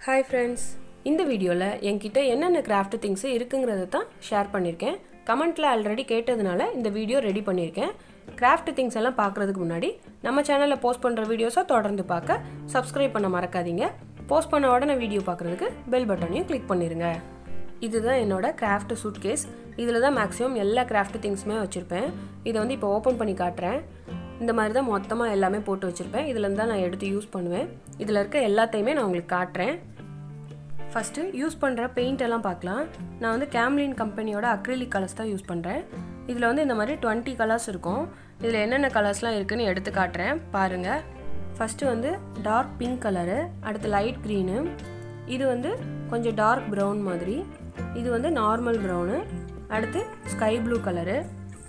hi friends இந்த வீடியோவில் என்கிட்ட என்னென்ன கிராஃப்ட் திங்ஸ் இருக்குங்கிறத தான் ஷேர் பண்ணியிருக்கேன் கமெண்ட்டில் ஆல்ரெடி கேட்டதுனால இந்த வீடியோ ரெடி பண்ணியிருக்கேன் கிராஃப்ட் திங்ஸ் எல்லாம் பார்க்குறதுக்கு முன்னாடி நம்ம சேனலில் போஸ்ட் பண்ணுற வீடியோஸை தொடர்ந்து பார்க்க சப்ஸ்கிரைப் பண்ண மறக்காதீங்க போஸ்ட் பண்ண உடனே வீடியோ பார்க்குறதுக்கு பெல் பட்டனையும் கிளிக் பண்ணிடுங்க இதுதான் என்னோட கிராஃப்ட் சூட் கேஸ் இதில் தான் மேக்ஸிமம் எல்லா கிராஃப்ட் திங்ஸுமே வச்சுருப்பேன் இதை வந்து இப்போ ஓப்பன் பண்ணி காட்டுறேன் இந்த மாதிரி தான் மொத்தமாக எல்லாமே போட்டு வச்சுருப்பேன் இதுலேருந்து தான் நான் எடுத்து யூஸ் பண்ணுவேன் இதில் இருக்க எல்லாத்தையுமே நான் உங்களுக்கு காட்டுறேன் ஃபஸ்ட்டு யூஸ் பண்ணுற பெயிண்ட் எல்லாம் பார்க்கலாம் நான் வந்து கேம்லின் கம்பெனியோட அக்ரிலிக் கலர்ஸ் தான் யூஸ் பண்ணுறேன் இதில் வந்து இந்த மாதிரி டுவெண்ட்டி கலர்ஸ் இருக்கும் இதில் என்னென்ன கலர்ஸ்லாம் இருக்குன்னு எடுத்து காட்டுறேன் பாருங்கள் ஃபஸ்ட்டு வந்து டார்க் பிங்க் கலரு அடுத்து லைட் க்ரீனு இது வந்து கொஞ்சம் டார்க் ப்ரௌன் மாதிரி இது வந்து நார்மல் ப்ரௌனு அடுத்து ஸ்கை ப்ளூ கலரு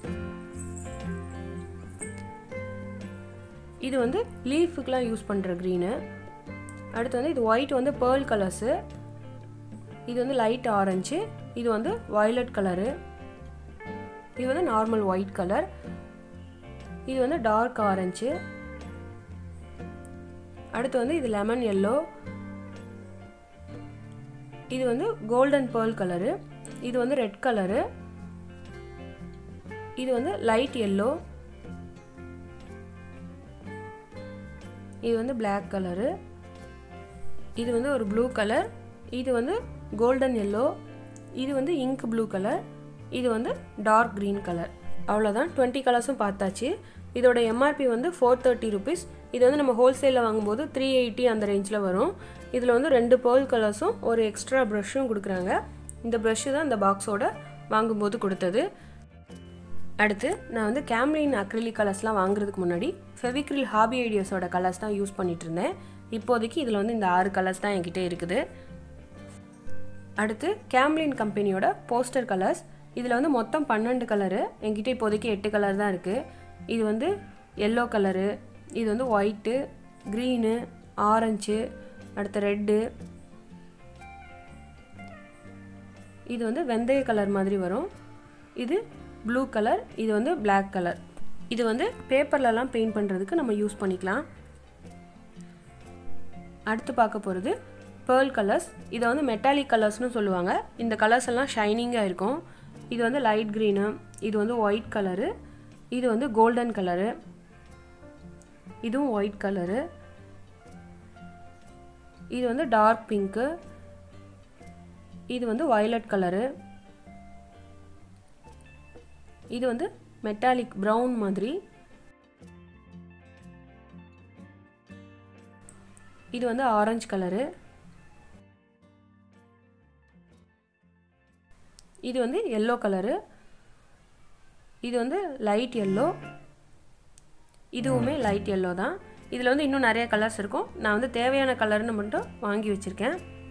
இது வந்து லீஃபுக்கெலாம் யூஸ் பண்ணுற க்ரீனு அடுத்து வந்து இது ஒயிட் வந்து பேர்ல் கலர்ஸு இது வந்து லைட் ஆரஞ்சு இது வந்து வயலட் கலரு இது வந்து நார்மல் ஒயிட் கலர் இது வந்து டார்க் ஆரஞ்சு அடுத்து வந்து இது லெமன் எல்லோ இது வந்து கோல்டன் பேர்ல் கலரு இது வந்து ரெட் கலரு இது வந்து லைட் எல்லோ இது வந்து பிளாக் கலரு இது வந்து ஒரு ப்ளூ கலர் இது வந்து கோல்டன் எல்லோ இது வந்து இங்க் ப்ளூ கலர் இது வந்து டார்க் க்ரீன் கலர் அவ்வளோதான் டுவெண்ட்டி கலர்ஸும் பார்த்தாச்சு இதோட எம்ஆர்பி வந்து ஃபோர் தேர்ட்டி ருபீஸ் இது வந்து நம்ம ஹோல்சேலில் வாங்கும்போது த்ரீ எயிட்டி அந்த ரேஞ்சில் வரும் இதில் வந்து ரெண்டு பேர்ல் கலர்ஸும் ஒரு எக்ஸ்ட்ரா ப்ரஷ்ஷும் கொடுக்குறாங்க இந்த ப்ரஷ்ஷு தான் இந்த பாக்ஸோட வாங்கும்போது கொடுத்தது அடுத்து நான் வந்து கேம்லின் அக்ரிலிக் கலர்ஸ்லாம் வாங்குறதுக்கு முன்னாடி ஃபெவிக்ரில் ஹாபி ஐடியாஸோட கலர்ஸ் தான் யூஸ் பண்ணிட்டு இருந்தேன் இப்போதைக்கு இதில் வந்து இந்த ஆறு கலர்ஸ் தான் என்கிட்ட இருக்குது அடுத்து கேம்லின் கம்பெனியோட போஸ்டர் கலர்ஸ் இதில் வந்து மொத்தம் பன்னெண்டு கலரு என்கிட்ட இப்போதைக்கு எட்டு கலர் தான் இருக்குது இது வந்து எல்லோ கலரு இது வந்து ஒயிட்டு க்ரீனு ஆரஞ்சு அடுத்து ரெட்டு இது வந்து வெந்தய கலர் மாதிரி வரும் இது ப்ளூ கலர் இது வந்து பிளாக் கலர் இது வந்து பேப்பர்லலாம் பெயிண்ட் பண்ணுறதுக்கு நம்ம யூஸ் பண்ணிக்கலாம் அடுத்து பார்க்க போகிறது பேர்ல் கலர்ஸ் இதை வந்து மெட்டாலிக் கலர்ஸ்னு சொல்லுவாங்க இந்த கலர்ஸ் எல்லாம் ஷைனிங்காக இருக்கும் இது வந்து லைட் க்ரீனு இது வந்து ஒயிட் கலரு இது வந்து கோல்டன் கலரு இதுவும் ஒயிட் கலரு இது வந்து டார்க் பிங்க்கு இது வந்து வயலட் கலரு இது வந்து மெட்டாலிக் ப்ரௌன் மாதிரி இது வந்து ஆரஞ்சு கலரு இது வந்து எல்லோ கலரு இது வந்து லைட் எல்லோ இதுவுமே லைட் எல்லோ தான் இதில் வந்து இன்னும் நிறைய கலர்ஸ் இருக்கும் நான் வந்து தேவையான கலர்னு மட்டும் வாங்கி வச்சுருக்கேன்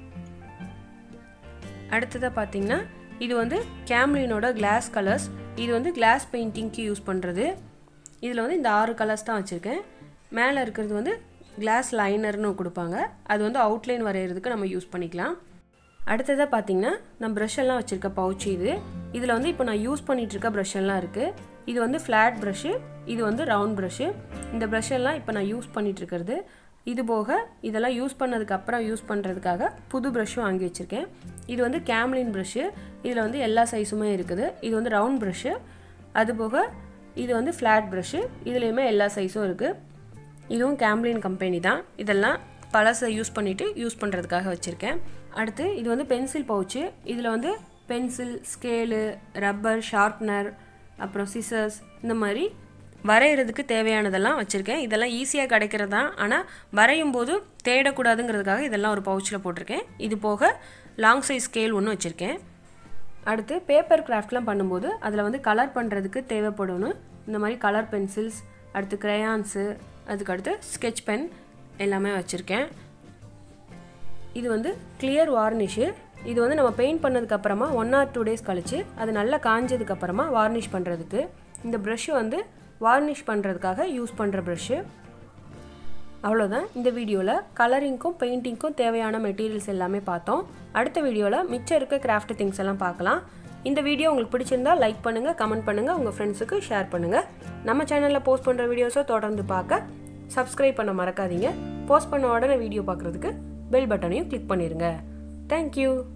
அடுத்ததாக பார்த்தீங்கன்னா இது வந்து கேம்லினோட கிளாஸ் கலர்ஸ் இது வந்து கிளாஸ் பெயிண்டிங்க்கு யூஸ் பண்ணுறது இதில் வந்து இந்த ஆறு கலர்ஸ் தான் வச்சுருக்கேன் மேலே இருக்கிறது வந்து கிளாஸ் லைனர்னு கொடுப்பாங்க அது வந்து அவுட்லைன் வரைகிறதுக்கு நம்ம யூஸ் பண்ணிக்கலாம் அடுத்ததாக பார்த்தீங்கன்னா நான் ப்ரஷ் எல்லாம் வச்சுருக்க பவுச் இது இதில் வந்து இப்போ நான் யூஸ் பண்ணிகிட்ருக்க ப்ரஷ் எல்லாம் இருக்குது இது வந்து ஃப்ளாட் ப்ரஷ்ஷு இது வந்து ரவுண்ட் ப்ரஷ்ஷு இந்த ப்ரஷ் எல்லாம் இப்போ நான் யூஸ் பண்ணிகிட்ருக்கிறது இது போக இதெல்லாம் யூஸ் பண்ணதுக்கு அப்புறம் யூஸ் பண்ணுறதுக்காக புது ப்ரஷ்ஷும் வாங்கி வச்சுருக்கேன் இது வந்து கேம்லின் ப்ரஷ்ஷு இதில் வந்து எல்லா சைஸுமே இருக்குது இது வந்து ரவுண்ட் ப்ரஷ்ஷு அது போக இது வந்து ஃப்ளாட் ப்ரஷ்ஷு இதுலேயுமே எல்லா சைஸும் இருக்குது இதுவும் கேம்லின் கம்பெனி தான் இதெல்லாம் பழசை யூஸ் பண்ணிவிட்டு யூஸ் பண்ணுறதுக்காக வச்சுருக்கேன் அடுத்து இது வந்து பென்சில் பவுச்சு இதில் வந்து பென்சில் ஸ்கேலு ரப்பர் ஷார்ப்னர் அப்புறம் சிசர்ஸ் இந்த மாதிரி வரைகிறதுக்கு தேவையானதெல்லாம் வச்சுருக்கேன் இதெல்லாம் ஈஸியாக கிடைக்கிறது தான் ஆனால் வரையும் போது தேடக்கூடாதுங்கிறதுக்காக இதெல்லாம் ஒரு பவுச்சில் போட்டிருக்கேன் இது போக லாங் சைஸ் ஸ்கேல் ஒன்று வச்சுருக்கேன் அடுத்து பேப்பர் கிராஃப்ட்லாம் பண்ணும்போது அதில் வந்து கலர் பண்ணுறதுக்கு தேவைப்படணும் இந்த மாதிரி கலர் பென்சில்ஸ் அடுத்து க்ரையான்ஸு அதுக்கடுத்து ஸ்கெச் பென் எல்லாமே வச்சுருக்கேன் இது வந்து கிளியர் வார்னிஷு இது வந்து நம்ம பெயிண்ட் பண்ணதுக்கப்புறமா ஒன் ஆர் டூ டேஸ் கழித்து அது நல்லா காஞ்சதுக்கப்புறமா வார்னிஷ் பண்ணுறதுக்கு இந்த ப்ரஷ்ஷு வந்து வார்னிஷ் பண்ணுறதுக்காக யூஸ் பண்ணுற ப்ரஷ்ஷு அவ்வளோதான் இந்த வீடியோவில் கலரிங்க்கும் பெயிண்டிங்க்கும் தேவையான மெட்டீரியல்ஸ் எல்லாமே பார்த்தோம் அடுத்த வீடியோவில் மிச்சம் இருக்க கிராஃப்ட் திங்ஸ் எல்லாம் பார்க்கலாம் இந்த வீடியோ உங்களுக்கு பிடிச்சிருந்தா லைக் பண்ணுங்கள் கமெண்ட் பண்ணுங்கள் உங்கள் ஃப்ரெண்ட்ஸுக்கு ஷேர் பண்ணுங்கள் நம்ம சேனலில் போஸ்ட் பண்ணுற வீடியோஸை தொடர்ந்து பார்க்க சப்ஸ்கிரைப் பண்ண மறக்காதீங்க போஸ்ட் பண்ண உடனே வீடியோ பார்க்குறதுக்கு பெல் பட்டனையும் கிளிக் பண்ணிடுங்க தேங்க்யூ